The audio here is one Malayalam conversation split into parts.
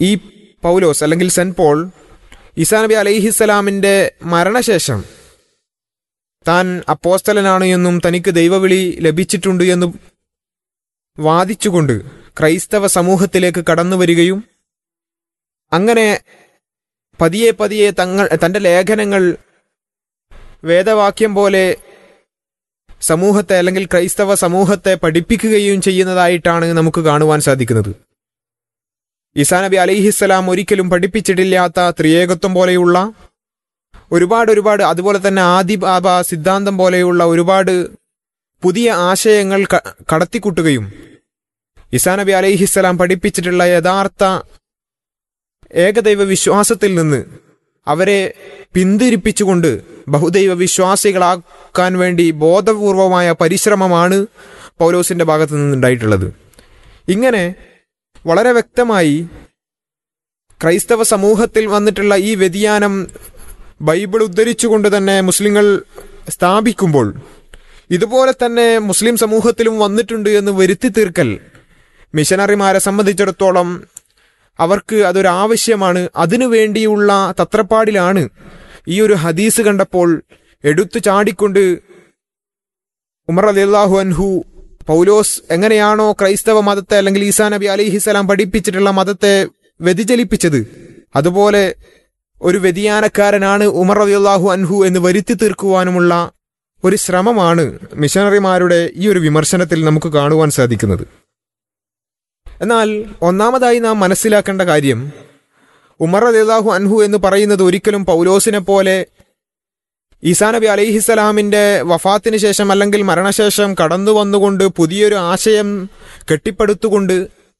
ഈ പൗലോസ് അല്ലെങ്കിൽ സെന്റ് പോൾ ഈസാ നബി അലൈഹിസ്സലാമിൻ്റെ മരണശേഷം താൻ അപ്പോസ്തലനാണ് എന്നും തനിക്ക് ദൈവവിളി ലഭിച്ചിട്ടുണ്ട് എന്നും വാദിച്ചുകൊണ്ട് ക്രൈസ്തവ സമൂഹത്തിലേക്ക് കടന്നു വരികയും അങ്ങനെ പതിയെ പതിയെ തങ്ങൾ തൻ്റെ ലേഖനങ്ങൾ വേദവാക്യം പോലെ സമൂഹത്തെ അല്ലെങ്കിൽ ക്രൈസ്തവ സമൂഹത്തെ പഠിപ്പിക്കുകയും ചെയ്യുന്നതായിട്ടാണ് നമുക്ക് കാണുവാൻ സാധിക്കുന്നത് ഈസാ നബി അലിഹിസ്സലാം ഒരിക്കലും പഠിപ്പിച്ചിട്ടില്ലാത്ത ത്രിയേകത്വം പോലെയുള്ള ഒരുപാട് ഒരുപാട് അതുപോലെ തന്നെ ആദി ബാബ സിദ്ധാന്തം പോലെയുള്ള ഒരുപാട് പുതിയ ആശയങ്ങൾ ക- കടത്തിക്കൂട്ടുകയും ഈസാ നബി അലൈഹിസ്സലാം പഠിപ്പിച്ചിട്ടുള്ള യഥാർത്ഥ ഏകദൈവ വിശ്വാസത്തിൽ നിന്ന് അവരെ പിന്തിരിപ്പിച്ചുകൊണ്ട് ബഹുദൈവ വിശ്വാസികളാക്കാൻ വേണ്ടി ബോധപൂർവമായ പരിശ്രമമാണ് പൗലോസിന്റെ ഭാഗത്തു നിന്നുണ്ടായിട്ടുള്ളത് ഇങ്ങനെ വളരെ വ്യക്തമായി ക്രൈസ്തവ സമൂഹത്തിൽ വന്നിട്ടുള്ള ഈ വ്യതിയാനം ബൈബിൾ ഉദ്ധരിച്ചുകൊണ്ട് തന്നെ മുസ്ലിങ്ങൾ സ്ഥാപിക്കുമ്പോൾ ഇതുപോലെ തന്നെ മുസ്ലിം സമൂഹത്തിലും വന്നിട്ടുണ്ട് എന്ന് വരുത്തി തീർക്കൽ മിഷനറിമാരെ സംബന്ധിച്ചിടത്തോളം അവർക്ക് അതൊരു ആവശ്യമാണ് അതിനു വേണ്ടിയുള്ള തത്രപ്പാടിലാണ് ഈ ഒരു ഹദീസ് കണ്ടപ്പോൾ എടുത്തു ചാടിക്കൊണ്ട് ഉമർ അലിള്ളാഹു അൻഹു പൗലോസ് എങ്ങനെയാണോ ക്രൈസ്തവ മതത്തെ അല്ലെങ്കിൽ ഈസാ നബി അലിഹിസലാം പഠിപ്പിച്ചിട്ടുള്ള മതത്തെ വ്യതിചലിപ്പിച്ചത് അതുപോലെ ഒരു വ്യതിയാനക്കാരനാണ് ഉമർ അലിള്ളാഹു അൻഹു എന്ന് വരുത്തി തീർക്കുവാനുമുള്ള ഒരു ശ്രമമാണ് മിഷണറിമാരുടെ ഈ ഒരു വിമർശനത്തിൽ നമുക്ക് കാണുവാൻ സാധിക്കുന്നത് എന്നാൽ ഒന്നാമതായി നാം മനസ്സിലാക്കേണ്ട കാര്യം ഉമർ അലിള്ളാഹു അൻഹു എന്ന് പറയുന്നത് ഒരിക്കലും പൗലോസിനെ പോലെ ഈസാ നബി അലൈഹിസ്സലാമിന്റെ വഫാത്തിന് ശേഷം അല്ലെങ്കിൽ മരണശേഷം കടന്നു വന്നുകൊണ്ട് പുതിയൊരു ആശയം കെട്ടിപ്പടുത്തുകൊണ്ട്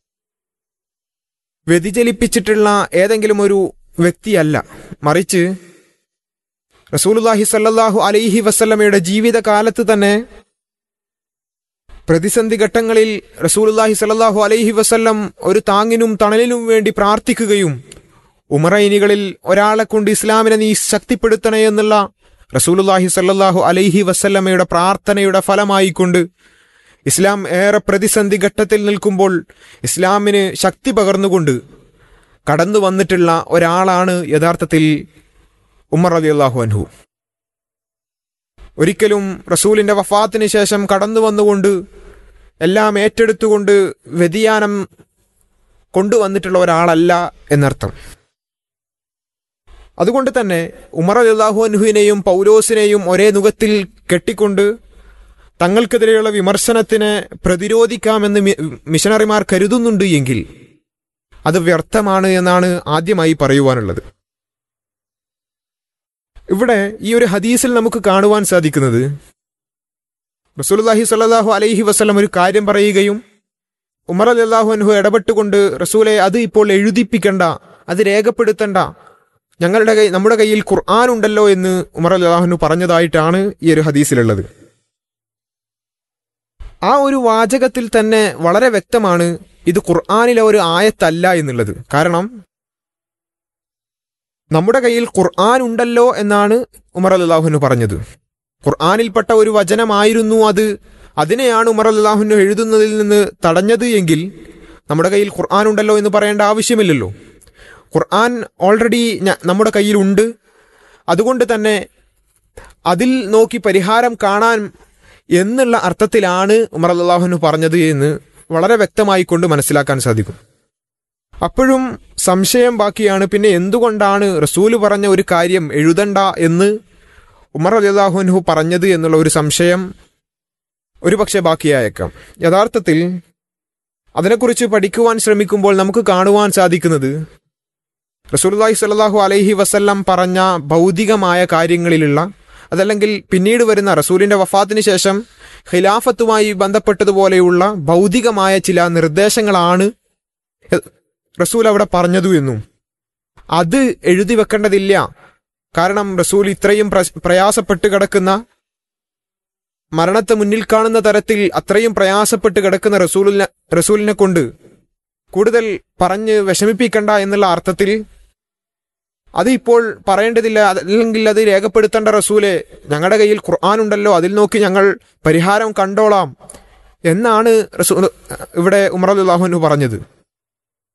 വ്യതിചലിപ്പിച്ചിട്ടുള്ള ഏതെങ്കിലും ഒരു വ്യക്തിയല്ല മറിച്ച് റസൂലുല്ലാഹി സല്ലല്ലാഹു അലൈഹി വസല്ലമയുടെ ജീവിതകാലത്ത് തന്നെ പ്രതിസന്ധി ഘട്ടങ്ങളിൽ റസൂലുല്ലാഹി സല്ലല്ലാഹു അലൈഹി വസല്ലം ഒരു താങ്ങിനും തണലിനും വേണ്ടി പ്രാർത്ഥിക്കുകയും ഉമറൈനികളിൽ ഒരാളെ കൊണ്ട് ഇസ്ലാമിനെ നീ ശക്തിപ്പെടുത്തണേ എന്നുള്ള റസൂലുല്ലാഹി സല്ലല്ലാഹു അലൈഹി വസല്ലമയുടെ പ്രാർത്ഥനയുടെ ഫലമായിക്കൊണ്ട് ഇസ്ലാം ഏറെ പ്രതിസന്ധി ഘട്ടത്തിൽ നിൽക്കുമ്പോൾ ഇസ്ലാമിന് ശക്തി പകർന്നുകൊണ്ട് കടന്നു വന്നിട്ടുള്ള ഒരാളാണ് യഥാർത്ഥത്തിൽ ഉമർ റതി അള്ളാഹു അൻഹു ഒരിക്കലും റസൂലിന്റെ വഫാത്തിന് ശേഷം കടന്നു വന്നുകൊണ്ട് എല്ലാം ഏറ്റെടുത്തുകൊണ്ട് വ്യതിയാനം കൊണ്ടുവന്നിട്ടുള്ള ഒരാളല്ല എന്നർത്ഥം അതുകൊണ്ട് തന്നെ ഉമർ അലിള്ളാഹു അൻഹുവിനെയും പൗലോസിനെയും ഒരേ നുഖത്തിൽ കെട്ടിക്കൊണ്ട് തങ്ങൾക്കെതിരെയുള്ള വിമർശനത്തിനെ പ്രതിരോധിക്കാമെന്ന് മി- മിഷണറിമാർ കരുതുന്നുണ്ട് എങ്കിൽ അത് വ്യർത്ഥമാണ് എന്നാണ് ആദ്യമായി പറയുവാനുള്ളത് ഇവിടെ ഈ ഒരു ഹദീസിൽ നമുക്ക് കാണുവാൻ സാധിക്കുന്നത് റസൂലുള്ളാഹി സ്വല്ലല്ലാഹു അലൈഹി വസല്ലം ഒരു കാര്യം പറയുകയും ഉമർ അലിള്ളാഹു അൻഹു ഇടപെട്ടുകൊണ്ട് റസൂലെ അത് ഇപ്പോൾ എഴുതിപ്പിക്കണ്ട അത് രേഖപ്പെടുത്തണ്ട ഞങ്ങളുടെ കൈ നമ്മുടെ കയ്യിൽ ഖുർആൻ ഉണ്ടല്ലോ എന്ന് ഉമർ അലിള്ളാഹുനു പറഞ്ഞതായിട്ടാണ് ഈ ഒരു ഹദീസിലുള്ളത് ആ ഒരു വാചകത്തിൽ തന്നെ വളരെ വ്യക്തമാണ് ഇത് ഖുർആാനിലെ ഒരു ആയത്തല്ല എന്നുള്ളത് കാരണം നമ്മുടെ കയ്യിൽ ഖുർആൻ ഉണ്ടല്ലോ എന്നാണ് ഉമർ അല്ലാഹുനു പറഞ്ഞത് ഖുർആാനിൽപ്പെട്ട ഒരു വചനമായിരുന്നു അത് അതിനെയാണ് ഉമർ അല്ലാഹുനു എഴുതുന്നതിൽ നിന്ന് തടഞ്ഞത് എങ്കിൽ നമ്മുടെ കയ്യിൽ ഖുർആൻ ഉണ്ടല്ലോ എന്ന് പറയേണ്ട ആവശ്യമില്ലല്ലോ ഖുർആൻ ഓൾറെഡി ഞ- നമ്മുടെ കയ്യിലുണ്ട് അതുകൊണ്ട് തന്നെ അതിൽ നോക്കി പരിഹാരം കാണാൻ എന്നുള്ള അർത്ഥത്തിലാണ് ഉമർ അല്ലാഹുനു പറഞ്ഞത് എന്ന് വളരെ വ്യക്തമായി കൊണ്ട് മനസ്സിലാക്കാൻ സാധിക്കും അപ്പോഴും സംശയം ബാക്കിയാണ് പിന്നെ എന്തുകൊണ്ടാണ് റസൂല് പറഞ്ഞ ഒരു കാര്യം എഴുതണ്ട എന്ന് ഉമർ അലിയാഹുൻഹു പറഞ്ഞത് എന്നുള്ള ഒരു സംശയം ഒരുപക്ഷെ ബാക്കിയായേക്കാം യഥാർത്ഥത്തിൽ അതിനെക്കുറിച്ച് പഠിക്കുവാൻ ശ്രമിക്കുമ്പോൾ നമുക്ക് കാണുവാൻ സാധിക്കുന്നത് റസൂലുള്ളാഹി സ്വല്ലല്ലാഹു അലൈഹി വസല്ലം പറഞ്ഞ ഭൗതികമായ കാര്യങ്ങളിലുള്ള അതല്ലെങ്കിൽ പിന്നീട് വരുന്ന റസൂലിന്റെ വഫാത്തിന് ശേഷം ഖിലാഫത്തുമായി ബന്ധപ്പെട്ടതുപോലെയുള്ള ഭൗതികമായ ചില നിർദ്ദേശങ്ങളാണ് റസൂൽ അവിടെ പറഞ്ഞതു എന്നും അത് എഴുതി വെക്കേണ്ടതില്ല കാരണം റസൂൽ ഇത്രയും പ്ര- പ്രയാസപ്പെട്ട് കിടക്കുന്ന മരണത്തെ മുന്നിൽ കാണുന്ന തരത്തിൽ അത്രയും പ്രയാസപ്പെട്ട് കിടക്കുന്ന റസൂലിനെ റസൂലിനെ കൊണ്ട് കൂടുതൽ പറഞ്ഞ് വിഷമിപ്പിക്കണ്ട എന്നുള്ള അർത്ഥത്തിൽ അത് ഇപ്പോൾ പറയേണ്ടതില്ല അല്ലെങ്കിൽ അത് രേഖപ്പെടുത്തേണ്ട റസൂലെ ഞങ്ങളുടെ കയ്യിൽ ഖുർആൻ ഉണ്ടല്ലോ അതിൽ നോക്കി ഞങ്ങൾ പരിഹാരം കണ്ടോളാം എന്നാണ് റസൂൽ ഇവിടെ ഉമർ അല്ലാഹുനു പറഞ്ഞത്